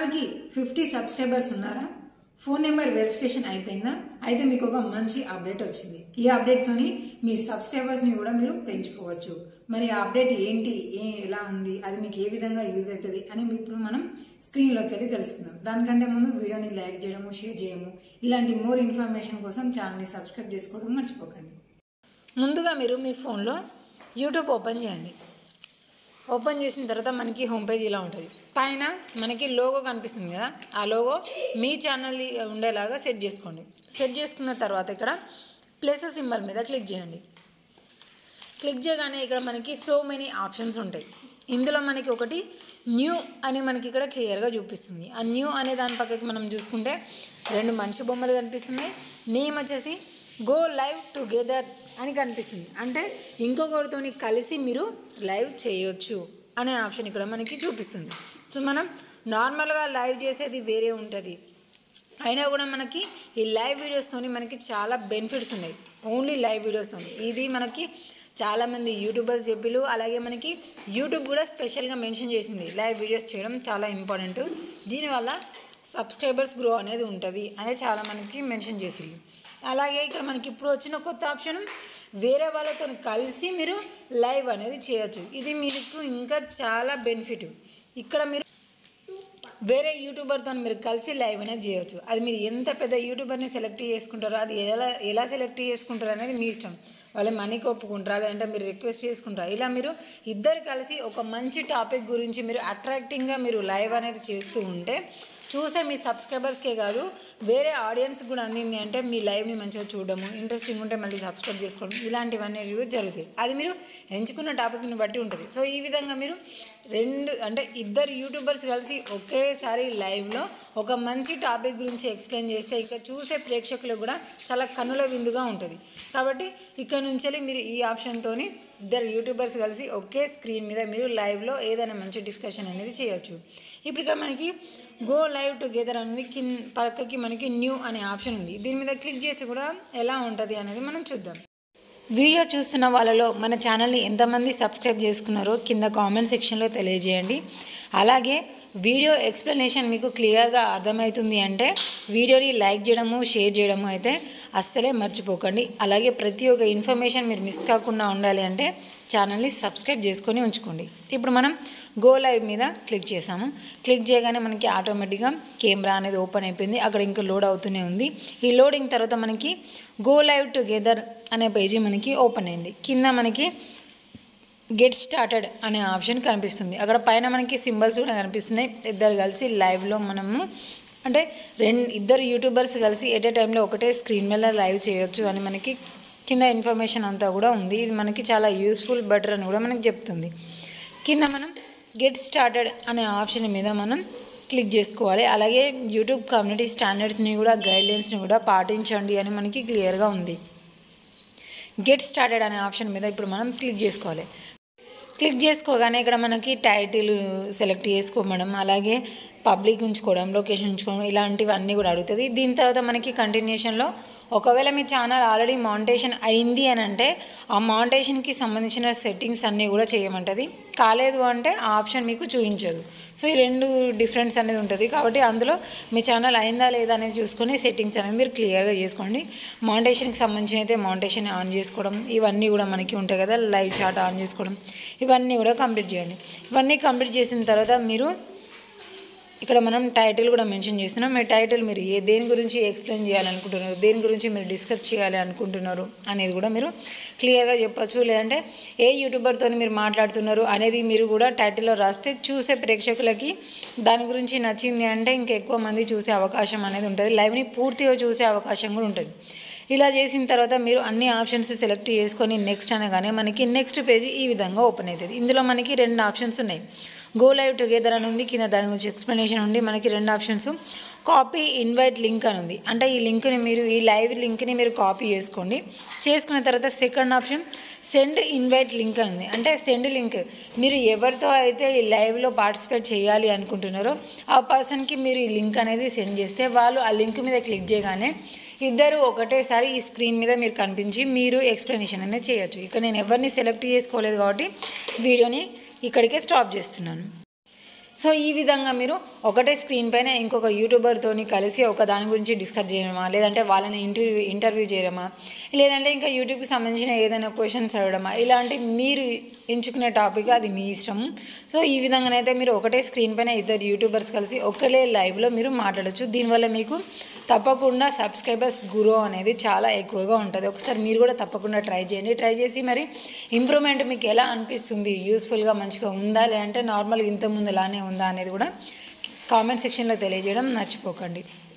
మనకి fifty subscribers ఉన్నారా phone number verification అయిపోయిందా అయితే మీకు ఒక మంచి అప్డేట్ వచ్చింది ఈ అప్డేట్ తోని మీ సబ్స్క్రైబర్స్ ని కూడా మీరు పెంచుకోవచ్చు మరి ఆ అప్డేట్ ఏంటి ఏ ఎలా ఉంది అది మీకు ఏ విధంగా యూజ్ అవుతుంది అని ఇప్పుడు మనం స్క్రీన్ లోకి వెళ్ళి తెలుసుకుందాం దానికంటే ముందు వీడియోని లైక్ చేయడము షేర్ చేయడము ఇలాంటి మోర్ ఇన్ఫర్మేషన్ కోసం ఛానల్ని సబ్స్క్రైబ్ చేసుకోవడం మర్చిపోకండి ముందుగా మీరు మీ ఫోన్లో యూట్యూబ్ ఓపెన్ చేయండి ఓపెన్ చేసిన తర్వాత మనకి హోమ్ పేజ్ ఇలా ఉంటుంది పైన మనకి లోగో కనిపిస్తుంది కదా ఆ లోగో మీ ఛానల్ ఉండేలాగా సెట్ చేసుకోండి సెట్ చేసుకున్న తర్వాత ఇక్కడ ప్లేస్ సింబల్ మీద క్లిక్ చేయండి క్లిక్ చేయగానే ఇక్కడ మనకి సో మెనీ ఆప్షన్స్ ఉంటాయి ఇందులో మనకి ఒకటి న్యూ అని మనకి ఇక్కడ క్లియర్గా చూపిస్తుంది ఆ న్యూ అనే దాని పక్కకి మనం చూసుకుంటే రెండు మనిషి బొమ్మలు కనిపిస్తున్నాయి నేమ్ వచ్చేసి గో లైవ్ టుగెదర్ అని కనిపిస్తుంది అంటే ఇంకొకరితోని కలిసి మీరు లైవ్ చేయొచ్చు అనే ఆప్షన్ ఇక్కడ మనకి చూపిస్తుంది సో మనం నార్మల్గా లైవ్ చేసేది వేరే ఉంటుంది అయినా కూడా మనకి ఈ లైవ్ వీడియోస్తోని మనకి చాలా బెనిఫిట్స్ ఉన్నాయి ఓన్లీ లైవ్ వీడియోస్తోని ఇది మనకి చాలామంది యూట్యూబర్స్ చెప్పిలు అలాగే మనకి యూట్యూబ్ కూడా స్పెషల్గా మెన్షన్ చేసింది లైవ్ వీడియోస్ చేయడం చాలా ఇంపార్టెంట్ దీనివల్ల సబ్స్క్రైబర్స్ గ్రో అనేది ఉంటుంది అనేది చాలా మనకి మెన్షన్ చేసింది అలాగే ఇక్కడ మనకి ఇప్పుడు వచ్చిన కొత్త ఆప్షన్ వేరే వాళ్ళతో కలిసి మీరు లైవ్ అనేది చేయొచ్చు ఇది మీకు ఇంకా చాలా బెనిఫిట్ ఇక్కడ మీరు వేరే యూట్యూబర్తో మీరు కలిసి లైవ్ అనేది చేయొచ్చు అది మీరు ఎంత పెద్ద యూట్యూబర్ని సెలెక్ట్ చేసుకుంటారో అది ఎలా ఎలా సెలెక్ట్ చేసుకుంటారో అనేది మీ ఇష్టం వాళ్ళు మనీకి ఒప్పుకుంటారా లేదంటే మీరు రిక్వెస్ట్ చేసుకుంటారా ఇలా మీరు ఇద్దరు కలిసి ఒక మంచి టాపిక్ గురించి మీరు అట్రాక్టింగ్గా మీరు లైవ్ అనేది చేస్తూ ఉంటే చూసే మీ సబ్స్క్రైబర్స్కే కాదు వేరే ఆడియన్స్ కూడా అందింది అంటే మీ లైవ్ని మంచిగా చూడడము ఇంట్రెస్టింగ్ ఉంటే మళ్ళీ సబ్స్క్రైబ్ చేసుకోవడం ఇలాంటివన్నీ జరుగుతాయి అది మీరు ఎంచుకున్న టాపిక్ని బట్టి ఉంటుంది సో ఈ విధంగా మీరు రెండు అంటే ఇద్దరు యూట్యూబర్స్ కలిసి ఒకేసారి లైవ్లో ఒక మంచి టాపిక్ గురించి ఎక్స్ప్లెయిన్ చేస్తే ఇక చూసే ప్రేక్షకులకు కూడా చాలా కన్నుల విందుగా ఉంటుంది కాబట్టి ఇక్కడ నుంచి మీరు ఈ ఆప్షన్తో ఇద్దరు యూట్యూబర్స్ కలిసి ఒకే స్క్రీన్ మీద మీరు లైవ్లో ఏదైనా మంచి డిస్కషన్ అనేది చేయొచ్చు ఇప్పుడు ఇక్కడ మనకి గో లైవ్ టుగెదర్ అనేది కింద పక్కకి మనకి న్యూ అనే ఆప్షన్ ఉంది దీని మీద క్లిక్ చేసి కూడా ఎలా ఉంటుంది అనేది మనం చూద్దాం వీడియో చూస్తున్న వాళ్ళలో మన ఛానల్ని ఎంతమంది సబ్స్క్రైబ్ చేసుకున్నారో కింద కామెంట్ సెక్షన్లో తెలియజేయండి అలాగే వీడియో ఎక్స్ప్లెనేషన్ మీకు క్లియర్గా అర్థమవుతుంది అంటే వీడియోని లైక్ చేయడము షేర్ చేయడము అయితే అస్సలే మర్చిపోకండి అలాగే ప్రతి ఒక్క ఇన్ఫర్మేషన్ మీరు మిస్ కాకుండా ఉండాలి అంటే ఛానల్ని సబ్స్క్రైబ్ చేసుకొని ఉంచుకోండి ఇప్పుడు మనం గో లైవ్ మీద క్లిక్ చేసాము క్లిక్ చేయగానే మనకి ఆటోమేటిక్గా కెమెరా అనేది ఓపెన్ అయిపోయింది అక్కడ ఇంకా లోడ్ అవుతూనే ఉంది ఈ లోడింగ్ తర్వాత మనకి గో లైవ్ టుగెదర్ అనే పేజీ మనకి ఓపెన్ అయింది కింద మనకి గెట్ స్టార్టెడ్ అనే ఆప్షన్ కనిపిస్తుంది అక్కడ పైన మనకి సింబల్స్ కూడా కనిపిస్తున్నాయి ఇద్దరు కలిసి లైవ్లో మనము అంటే రెండు ఇద్దరు యూట్యూబర్స్ కలిసి ఎట్ ఏ టైంలో ఒకటే స్క్రీన్ మీద లైవ్ చేయొచ్చు అని మనకి కింద ఇన్ఫర్మేషన్ అంతా కూడా ఉంది ఇది మనకి చాలా యూస్ఫుల్ బెటర్ అని కూడా మనకి చెప్తుంది కింద మనం గెట్ స్టార్టెడ్ అనే ఆప్షన్ మీద మనం క్లిక్ చేసుకోవాలి అలాగే యూట్యూబ్ కమ్యూనిటీ స్టాండర్డ్స్ని కూడా గైడ్లైన్స్ని కూడా పాటించండి అని మనకి క్లియర్గా ఉంది గెట్ స్టార్టెడ్ అనే ఆప్షన్ మీద ఇప్పుడు మనం క్లిక్ చేసుకోవాలి క్లిక్ చేసుకోగానే ఇక్కడ మనకి టైటిల్ సెలెక్ట్ చేసుకోవడం అలాగే పబ్లిక్ ఉంచుకోవడం లొకేషన్ ఉంచుకోవడం ఇలాంటివన్నీ కూడా అడుగుతుంది దీని తర్వాత మనకి కంటిన్యూషన్లో ఒకవేళ మీ ఛానల్ ఆల్రెడీ మౌంటేషన్ అయింది అని అంటే ఆ మౌంటేషన్కి సంబంధించిన సెట్టింగ్స్ అన్నీ కూడా చేయమంటుంది కాలేదు అంటే ఆ ఆప్షన్ మీకు చూపించదు సో ఈ రెండు డిఫరెన్స్ అనేది ఉంటుంది కాబట్టి అందులో మీ ఛానల్ అయిందా లేదా అనేది చూసుకొని సెట్టింగ్స్ అనేది మీరు క్లియర్గా చేసుకోండి మౌంటేషన్కి సంబంధించిన అయితే మౌంటేషన్ ఆన్ చేసుకోవడం ఇవన్నీ కూడా మనకి ఉంటాయి కదా లైవ్ చాట్ ఆన్ చేసుకోవడం ఇవన్నీ కూడా కంప్లీట్ చేయండి ఇవన్నీ కంప్లీట్ చేసిన తర్వాత మీరు ఇక్కడ మనం టైటిల్ కూడా మెన్షన్ చేస్తున్నాం మీ టైటిల్ మీరు ఏ దేని గురించి ఎక్స్ప్లెయిన్ చేయాలనుకుంటున్నారు దేని గురించి మీరు డిస్కస్ చేయాలి అనుకుంటున్నారు అనేది కూడా మీరు క్లియర్గా చెప్పచ్చు లేదంటే ఏ యూట్యూబర్తో మీరు మాట్లాడుతున్నారు అనేది మీరు కూడా టైటిల్లో రాస్తే చూసే ప్రేక్షకులకి దాని గురించి నచ్చింది అంటే ఇంకెక్కువ మంది చూసే అవకాశం అనేది ఉంటుంది లైవ్ని పూర్తిగా చూసే అవకాశం కూడా ఉంటుంది ఇలా చేసిన తర్వాత మీరు అన్ని ఆప్షన్స్ సెలెక్ట్ చేసుకొని నెక్స్ట్ అనగానే మనకి నెక్స్ట్ పేజీ ఈ విధంగా ఓపెన్ అవుతుంది ఇందులో మనకి రెండు ఆప్షన్స్ ఉన్నాయి గో లైవ్ టుగెదర్ అని ఉంది కింద దాని గురించి ఎక్స్ప్లెనేషన్ ఉంది మనకి రెండు ఆప్షన్స్ కాపీ ఇన్వైట్ లింక్ అని ఉంది అంటే ఈ లింక్ని మీరు ఈ లైవ్ లింక్ని మీరు కాపీ చేసుకోండి చేసుకున్న తర్వాత second option send invite link అని ఉంది అంటే సెండ్ లింక్ మీరు ఎవరితో అయితే ఈ లైవ్లో పార్టిసిపేట్ చేయాలి అనుకుంటున్నారో ఆ పర్సన్కి మీరు ఈ లింక్ అనేది సెండ్ చేస్తే వాళ్ళు ఆ లింక్ మీద క్లిక్ చేయగానే ఇద్దరు ఒకటేసారి ఈ స్క్రీన్ మీద మీరు కనిపించి మీరు ఎక్స్ప్లెనేషన్ అనేది చేయొచ్చు ఇక్కడ నేను ఎవరిని సెలెక్ట్ చేసుకోలేదు కాబట్టి వీడియోని ఇక్కడికే స్టాప్ చేస్తున్నాను సో ఈ విధంగా మీరు ఒకటే స్క్రీన్ పైన ఇంకొక యూట్యూబర్తోని కలిసి ఒక దాని గురించి డిస్కస్ చేయడమా లేదంటే వాళ్ళని ఇంటర్వ్యూ ఇంటర్వ్యూ చేయడమా లేదంటే ఇంకా యూట్యూబ్కి సంబంధించిన ఏదైనా క్వశ్చన్స్ అడగడమా ఇలాంటి మీరు ఎంచుకునే టాపిక్ అది మీ ఇష్టం సో ఈ విధంగానైతే మీరు ఒకటే స్క్రీన్ పైన ఇద్దరు యూట్యూబర్స్ కలిసి ఒకటే లైవ్లో మీరు మాట్లాడచ్చు దీనివల్ల మీకు తప్పకుండా సబ్స్క్రైబర్స్ గ్రో అనేది చాలా ఎక్కువగా ఉంటుంది ఒకసారి మీరు కూడా తప్పకుండా ట్రై చేయండి ట్రై చేసి మరి ఇంప్రూవ్మెంట్ మీకు ఎలా అనిపిస్తుంది యూస్ఫుల్గా మంచిగా ఉందా లేదంటే నార్మల్గా ఇంతకుముందు ఇలానే ఉందా అనేది కూడా కామెంట్ సెక్షన్లో తెలియజేయడం మర్చిపోకండి